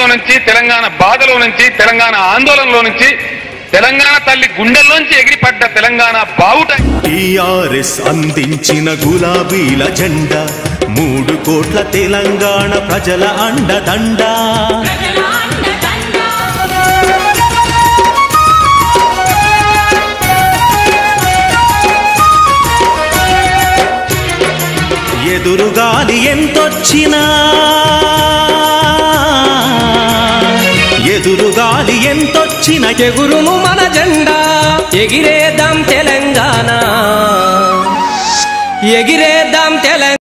ఉద్యమంలో నుంచి తెలంగాణ బాధలో నుంచి తెలంగాణ ఆందోళనలో నుంచి తెలంగాణ తల్లి గుండెల్లోంచి ఎగిరిపడ్డ తెలంగాణ బావుట టిఆర్ఎస్ అందించిన గులాబీల జెండా మూడు కోట్ల తెలంగాణ ప్రజల అండదండ ఎదురుగాలి ఎంతొచ్చినా ఎదురుగాలి ఎంతొచ్చిన ఎగురును మన జెండా ఎగిరేద్దాం తెలంగాణ ఎగిరేద్దాం తెలంగాణ